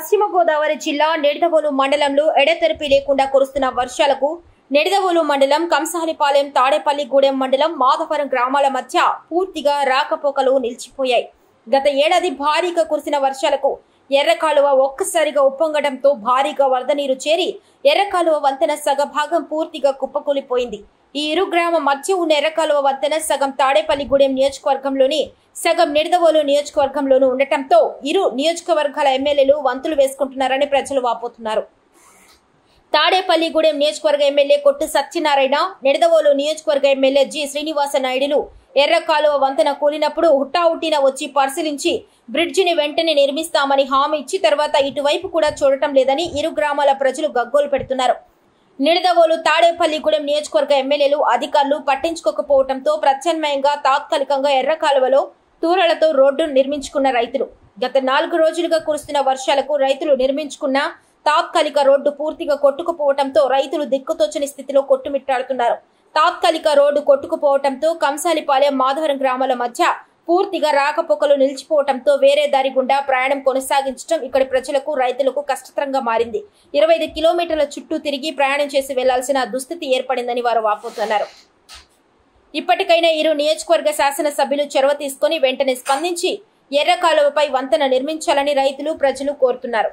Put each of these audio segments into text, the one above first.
పశ్చిమ గోదావరి జిల్లా నిడదవోలు మండలంలో ఎడతెరిపి లేకుండా కురుస్తున్న వర్షాలకు నిడదవోలు మండలం కంసాలిపాలెం తాడేపల్లిగూడెం మండలం మాధవరం గ్రామాల మధ్య పూర్తిగా రాకపోకలు నిలిచిపోయాయి గత ఏడాది భారీగా కురిసిన వర్షాలకు ఎర్రకాలువ ఒక్కసారిగా ఉప్పొంగడంతో భారీగా వరద నీరు చేరి ఎర్రకాలువ వంతెన సగ భాగం పూర్తిగా కుప్పకూలిపోయింది ఈ ఇరు గ్రామ మధ్య ఉన్న ఎర్రకాలువ వంతెన సగం తాడేపల్లిగూడెం నియోజకవర్గంలోని సగం నిడదవోలు నియోజకవర్గంలోనూ ఉండటంతో ఇరు నియోజకవర్గాల ఎమ్మెల్యేలు వంతులు వేసుకుంటున్నారని ప్రజలు వాపోతున్నారు తాడేపల్లిగూడెం నియోజకవర్గ ఎమ్మెల్యే కొట్టు సత్యనారాయణ నిడదవోలు నియోజకవర్గ ఎమ్మెల్యే జి శ్రీనివాస నాయుడులు ఎర్ర కాలువ వంతెన కూలినప్పుడు హుట్టాహుట్టిన వచ్చి పరిశీలించి బ్రిడ్జిని వెంటనే నిర్మిస్తామని హామీ ఇచ్చి తర్వాత ఇటువైపు కూడా చూడటం లేదని ఇరు గ్రామాల ప్రజలు గగ్గోలు పెడుతున్నారు నిడదవోలు తాడేపల్లిగూడెం నియోజకవర్గ ఎమ్మెల్యేలు అధికారులు పట్టించుకోకపోవడంతో ప్రత్యామ్నాయంగా తాత్కాలికంగా ఎర్ర కాలువలో తూరలతో రోడ్డు నిర్మించుకున్న రైతులు గత నాలుగు రోజులుగా కురుస్తున్న వర్షాలకు రైతులు నిర్మించుకున్న తాత్కాలిక రోడ్డు పూర్తిగా కొట్టుకుపోవడంతో రైతులు దిక్కుతోచని స్థితిలో కొట్టుమిట్టాడుతున్నారు తాత్కాలిక రోడ్డు కొట్టుకుపోవడంతో కంసాలిపాలెం మాధవరం గ్రామాల మధ్య పూర్తిగా రాకపోకలు నిలిచిపోవడంతో వేరే దారి గుండా ప్రయాణం కొనసాగించడం ఇక్కడి ప్రజలకు రైతులకు కష్టతరంగా మారింది ఇరవై ఐదు కిలోమీటర్ల చుట్టూ తిరిగి ప్రయాణం చేసి వెళ్లాల్సిన దుస్థితి ఏర్పడిందని వారు వాపోతున్నారు ఇప్పటికైనా ఇరు నియోజకవర్గ శాసనసభ్యులు చొరవ తీసుకుని వెంటనే స్పందించి ఎర్ర కాలువపై వంతెన నిర్మించాలని రైతులు ప్రజలు కోరుతున్నారు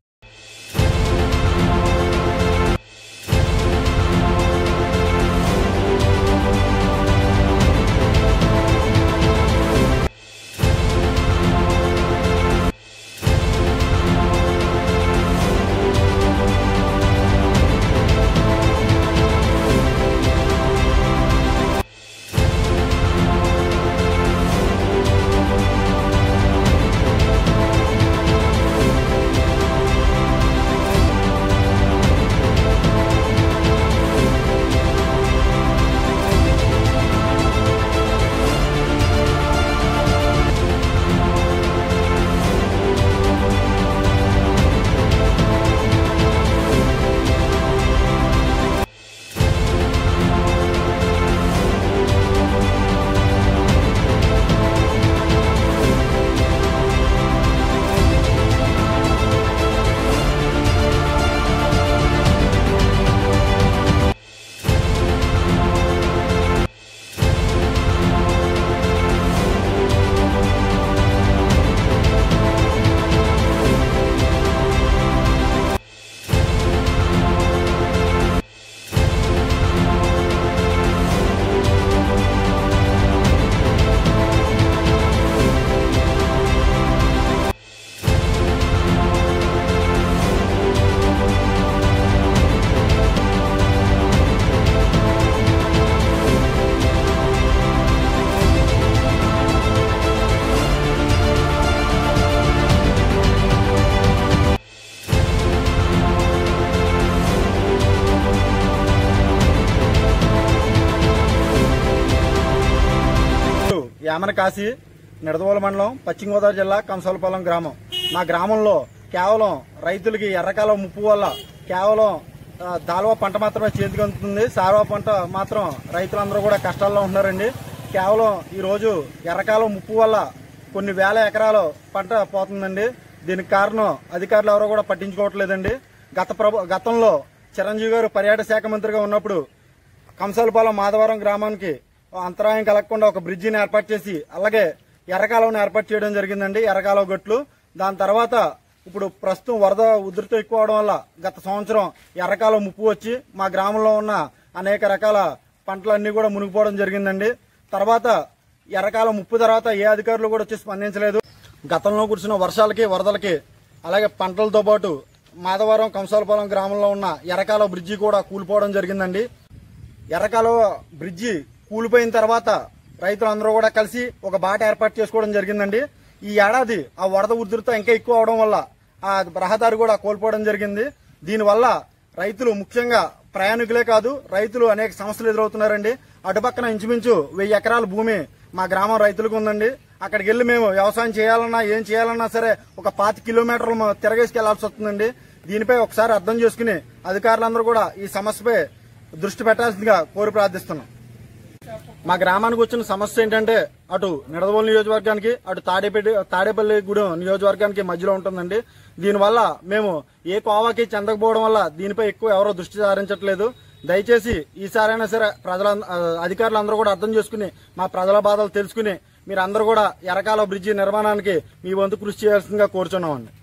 యామన కాశీ నిడదవోలు మండలం పశ్చిమ గోదావరి జిల్లా కంసాలపాలెం గ్రామం మా గ్రామంలో కేవలం రైతులకి ఎర్రకాలం ముప్పు వల్ల కేవలం ఆ, దాల్వా పంట మాత్రమే చేతికి అందుతుంది సార్వా పంట మాత్రం రైతులందరూ కూడా కష్టాల్లో ఉంటున్నారండి కేవలం ఈ రోజు ఎర్రకాలం ముప్పు వల్ల కొన్ని వేల ఎకరాలు పంట పోతుందండి దీనికి కారణం అధికారులు ఎవరో కూడా పట్టించుకోవట్లేదండి గత ప్రభు గతంలో చిరంజీవి గారు పర్యాటక శాఖ మంత్రిగా ఉన్నప్పుడు కంసాలపాలెం మాధవరం గ్రామానికి అంతరాయం కలగకుండా ఒక బ్రిడ్జిని ఏర్పాటు చేసి అలాగే ఎర్రకాలువను ఏర్పాటు చేయడం జరిగిందండి ఎర్రకాలువ గట్లు దాని తర్వాత ఇప్పుడు ప్రస్తుతం వరద ఉధృతి ఎక్కువ అవడం వల్ల గత సంవత్సరం ఎర్రకాలువ ముప్పు వచ్చి మా గ్రామంలో ఉన్న అనేక రకాల పంటలన్నీ కూడా మునిగిపోవడం జరిగిందండి తర్వాత ఎర్రకాలం ముప్పు తర్వాత ఏ అధికారులు కూడా వచ్చి స్పందించలేదు గతంలో కురిసిన వర్షాలకి వరదలకి అలాగే పంటలతో పాటు మాధవరం కంసాలపాలెం గ్రామంలో ఉన్న ఎర్రకాలువ బ్రిడ్జి కూడా కూలిపోవడం జరిగిందండి ఎర్రకాలువ బ్రిడ్జి కూలిపోయిన తర్వాత రైతులందరూ కూడా కలిసి ఒక బాట ఏర్పాటు చేసుకోవడం జరిగిందండి ఈ ఏడాది ఆ వరద ఉధృత ఇంకా ఎక్కువ అవడం వల్ల ఆ రహదారి కూడా కోల్పోవడం జరిగింది దీనివల్ల రైతులు ముఖ్యంగా ప్రయాణికులే కాదు రైతులు అనేక సమస్యలు ఎదురవుతున్నారండి అటుపక్కన ఇంచుమించు వెయ్యి ఎకరాల భూమి మా గ్రామం రైతులకు ఉందండి అక్కడికి వెళ్ళి మేము వ్యవసాయం చేయాలన్నా ఏం చేయాలన్నా సరే ఒక పాతి కిలోమీటర్లు మ- తిరగేసుకెళ్లాల్సి వస్తుందండి దీనిపై ఒకసారి అర్థం చేసుకుని అధికారులందరూ కూడా ఈ సమస్యపై దృష్టి పెట్టాల్సిందిగా కోరి ప్రార్థిస్తున్నాం మా గ్రామానికి వచ్చిన సమస్య ఏంటంటే అటు నిడదవోలు నియోజకవర్గానికి అటు తాడేపల్లి తాడేపల్లి గూడెం నియోజకవర్గానికి మధ్యలో ఉంటుందండి దీనివల్ల మేము ఏ కోవాకి చెందకపోవడం వల్ల దీనిపై ఎక్కువ ఎవరో దృష్టి సారించట్లేదు దయచేసి ఈసారైనా సరే ప్రజల అధికారులందరూ కూడా అర్థం చేసుకుని మా ప్రజల బాధలు తెలుసుకుని మీరందరూ కూడా ఎరకాల బ్రిడ్జి నిర్మాణానికి మీ వంతు కృషి చేయాల్సిందిగా కోరుచున్నామండి